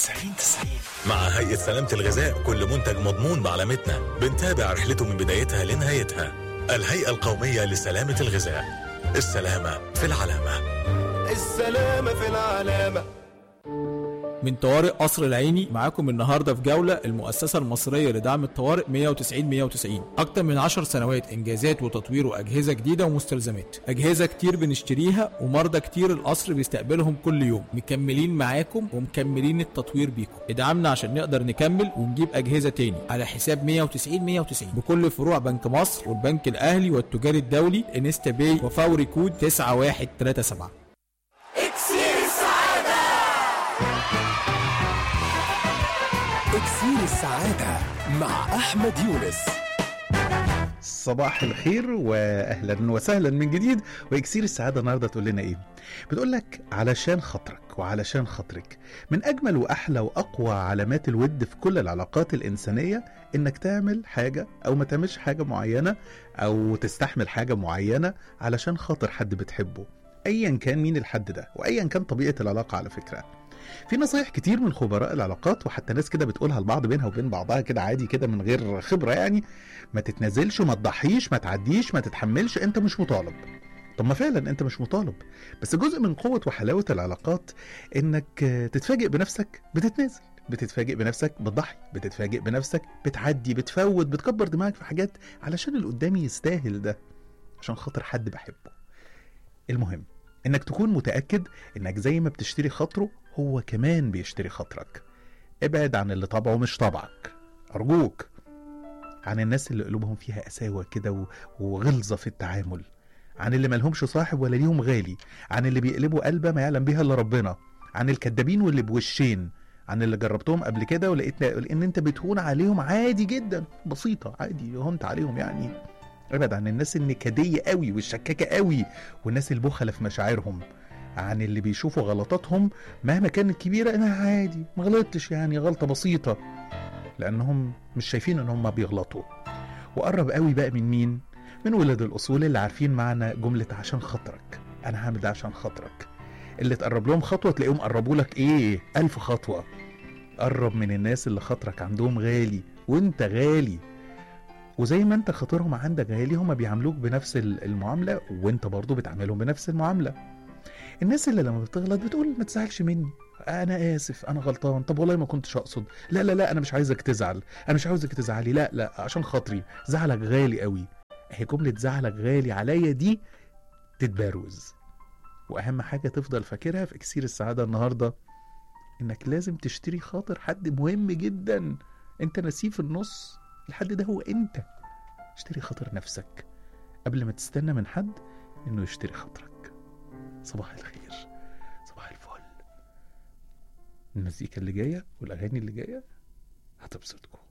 90 90 مع هيئة سلامة الغذاء كل منتج مضمون بعلامتنا بنتابع رحلته من بدايتها لنهايتها الهيئة القومية لسلامة الغذاء السلامة في العلامة السلامة في العلامة من طوارئ قصر العيني معاكم النهارده في جوله المؤسسه المصريه لدعم الطوارئ 190 190 اكتر من 10 سنوات انجازات وتطوير واجهزه جديده ومستلزمات اجهزه كتير بنشتريها ومرضى كتير القصر بيستقبلهم كل يوم مكملين معاكم ومكملين التطوير بيكم ادعمنا عشان نقدر نكمل ونجيب اجهزه تاني على حساب 190 190 بكل فروع بنك مصر والبنك الاهلي والتجاري الدولي انستا باي وفوري كود 9137 اكسير السعادة مع أحمد يونس صباح الخير واهلا وسهلا من جديد واكسير السعاده النهارده تقول لنا ايه بتقول لك علشان خاطرك وعلشان خاطرك من اجمل واحلى واقوى علامات الود في كل العلاقات الانسانيه انك تعمل حاجه او ما تعملش حاجه معينه او تستحمل حاجه معينه علشان خاطر حد بتحبه ايا كان مين الحد ده وايا كان طبيعه العلاقه على فكره في نصايح كتير من خبراء العلاقات وحتى ناس كده بتقولها لبعض بينها وبين بعضها كده عادي كده من غير خبره يعني ما تتنازلش ما تضحيش ما تعديش ما تتحملش انت مش مطالب طب ما فعلا انت مش مطالب بس جزء من قوه وحلاوه العلاقات انك تتفاجئ بنفسك بتتنازل بتتفاجئ بنفسك بتضحي بتتفاجئ بنفسك بتعدي بتفوت بتكبر دماغك في حاجات علشان اللي قدامي يستاهل ده عشان خاطر حد بحبه المهم انك تكون متاكد انك زي ما بتشتري خاطره هو كمان بيشتري خاطرك ابعد عن اللي طبعه مش طبعك ارجوك عن الناس اللي قلوبهم فيها قساوه كده و- وغلظه في التعامل عن اللي ملهمش صاحب ولا ليهم غالي عن اللي بيقلبوا قلبه ما يعلم بيها الا ربنا عن الكدابين واللي بوشين عن اللي جربتهم قبل كده ولقيت ان انت بتهون عليهم عادي جدا بسيطه عادي هونت عليهم يعني ابعد عن الناس النكديه قوي والشكاكه قوي والناس البخله في مشاعرهم عن اللي بيشوفوا غلطاتهم مهما كانت كبيره انا عادي ما غلطتش يعني غلطه بسيطه لانهم مش شايفين ان هم بيغلطوا وقرب قوي بقى من مين من ولاد الاصول اللي عارفين معنى جمله عشان خاطرك انا هعمل ده عشان خاطرك اللي تقرب لهم خطوه تلاقيهم قربوا لك ايه الف خطوه قرب من الناس اللي خاطرك عندهم غالي وانت غالي وزي ما انت خاطرهم عندك غالي هما بيعاملوك بنفس ال- المعامله وانت برضو بتعاملهم بنفس المعامله الناس اللي لما بتغلط بتقول ما تزعلش مني انا اسف انا غلطان طب والله ما كنتش اقصد لا لا لا انا مش عايزك تزعل انا مش عاوزك تزعلي لا لا عشان خاطري زعلك غالي قوي هي جمله زعلك غالي عليا دي تتبروز واهم حاجه تفضل فاكرها في اكسير السعاده النهارده انك لازم تشتري خاطر حد مهم جدا انت نسيه في النص الحد ده هو انت اشتري خاطر نفسك قبل ما تستنى من حد انه يشتري خاطرك صباح الخير صباح الفل المزيكا اللي جايه والاغاني اللي جايه هتبسطكم